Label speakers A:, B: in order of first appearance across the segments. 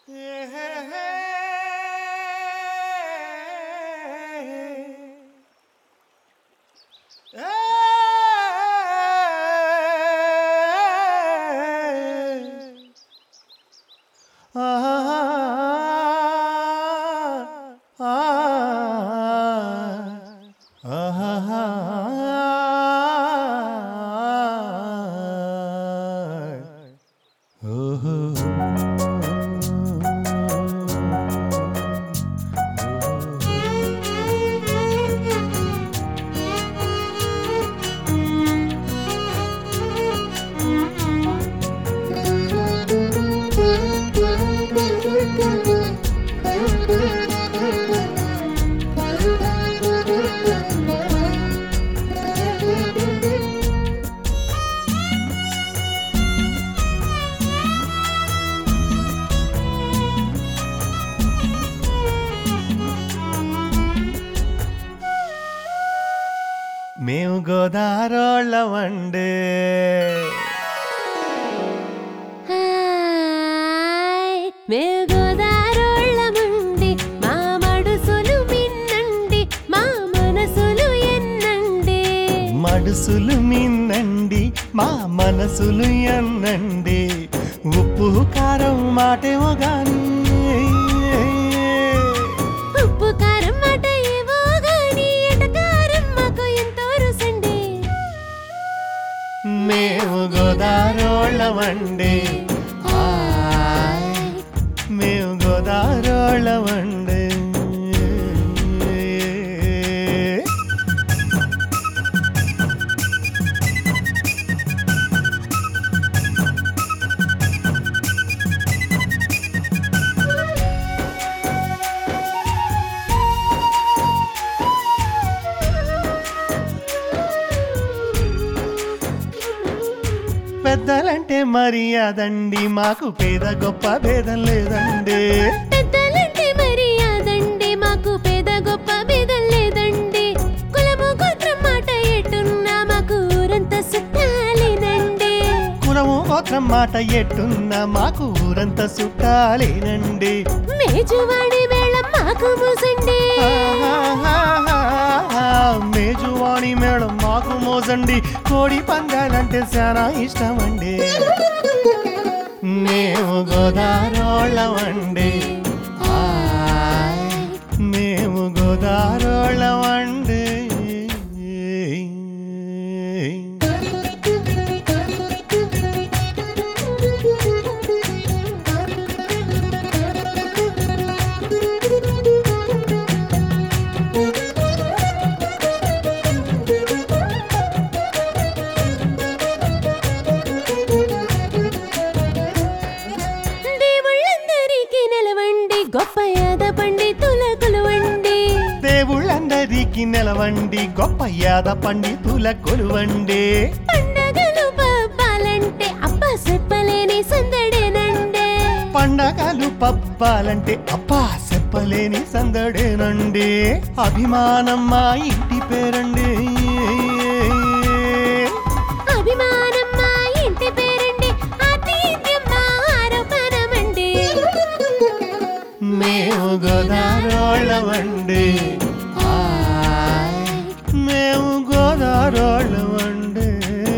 A: మేము గోదారోళ్ళమండే
B: హాయ్ మేము గోదారోళ్ళమండి మా మడుసులు మిన్నండి మా మనసులు ఎన్నండి
A: మడుసులు మిన్నండి మా మనసులు ఎన్నండి ఉప్పు కారం మాటేమో గాని
B: ఉప్పు కారం మాట ఏవో గాని ఎటకారం మాకు ఎంతో రుసండి
A: మేము గోదారోళ్ళమండి హాయ్ మేము గోదారోళ్ళమండి పెద్దలంటే మర్యాదండి మాకు పేద గొప్ప భేదం లేదండి
B: పెద్దలంటే మర్యాదండి మాకు పేద గొప్ప భేదం లేదండి కులము గోత్రం మాట ఎటున్నా మాకు ఊరంతా సుట్టాలేనండి
A: కులము గోత్రం మాట ఎట్టున్నా మాకు ఊరంతా చుట్టాలేనండి
B: మేజువాడి వేళ మాకు మూసండి
A: మేజువాణి మేడం మాకు మోసండి కోడి పందాలంటే చాలా ఇష్టమండి మేము గోదారోళ్ళమండి హాయ్, మేము గోదారోళ్ళమండి
B: దేవుళ్ళందరికీ నిలవండి గొప్ప యాద పండితుల కొలువండి
A: దేవుళ్ళందరికీ నిలవండి గొప్ప యాద పండితుల కొలువండి
B: పండగలు పబ్బాలంటే అప్ప చెప్పలేని సందడేనండి
A: పండగలు పబ్బాలంటే అబ్బా చెప్పలేని సందడేనండి అభిమానం మా ఇంటి పేరండి
B: అభిమానం మా ఇంటి పేరండి ఆతిథ్యం మా ఆరోపణమండి
A: మేము గోదారోళ్ళమండి హాయ్, మేము గోదారోళ్ళమండి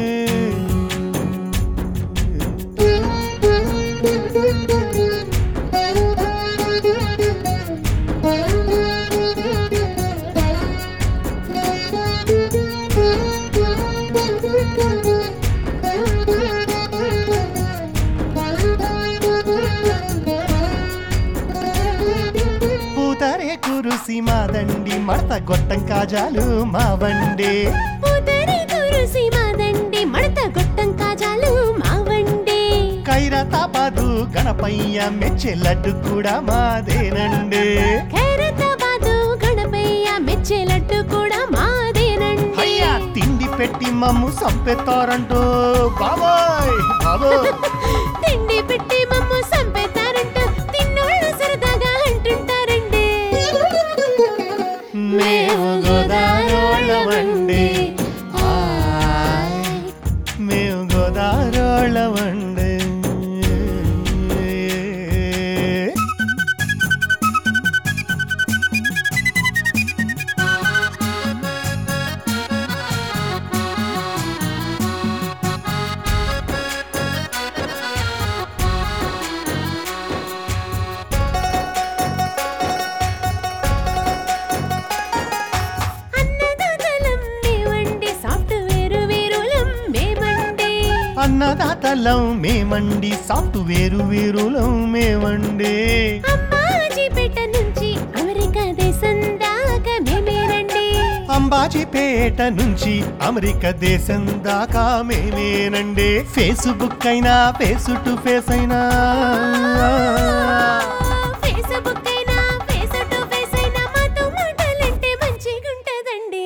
A: పూతరే కురుసి మాదండి మడత గొట్టం కాజాలు మా బండి
B: పూతరి కురుసి మాదండి మడత గొట్టం కాజాలు మావండి
A: ఖైరతాబాదు గణపయ్య మెచ్చే లడ్డు కూడా మాదేనండి
B: ఖైరతాబాదు గణపయ్య మెచ్చే లడ్డు కూడా మాదేనండి
A: అయ్యా తిండి పెట్టి మమ్ము సంపెత్తారంటూ బాబాయ్ బాబోయ్
B: తిండి పెట్టి మమ్ము సంపేతారంటూ తిన్నోళ్ళు సరదాగా అంటుంటారండి
A: మేము గోదారోళ్ళమండి హాయ్, మేము గోదారోళ్ళమండి అన్నదాతలం మేమండి సాఫ్ట్వేరు వేరులం మేమండి
B: అమ్మాజీపేట నుంచి అమెరికా దేశం దాకా మేమేనండి
A: అంబాజీపేట నుంచి అమెరికా దేశం దాకా మేమేనండి ఫేస్బుక్ అయినా ఫేస్ టు ఫేస్ అయినా
B: ఫేస్బుక్ అయినా ఫేస్ టు ఫేస్ అయినా మాతో మాటలంటే మంచిగుంటదండి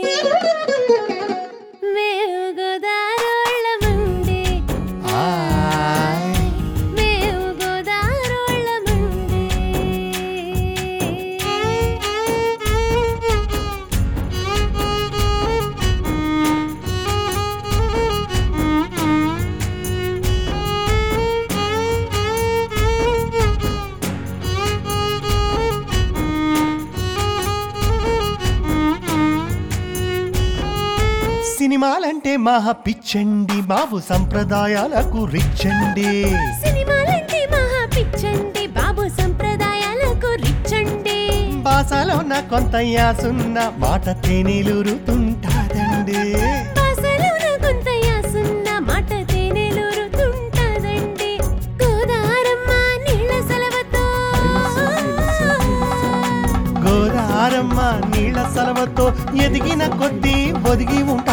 B: మేము గోదారోళ్ళమండి
A: ఆయ్.
B: మేము గోదారోళ్ళమండి
A: సినిమాలంటే మహా పిచ్చండి బాబు సంప్రదాయాలకు రిచ్చండి
B: సినిమాలంటే మహా పిచ్చండి బాబు సంప్రదాయాలకు రిచ్చండి
A: భాషలోన కొంత యాసున్న మాట తేనెలురుతుంటాదండి
B: భాషలోన కొంత యాసున్న మాట తేనెలూరుతుంటదండి గోదారమ్మ నీళ్ళ సెలవుతో
A: గోదారమ్మ నీళ్ళ సలవతో ఎదిగిన కొద్దీ ఒదిగి ఉంటుంది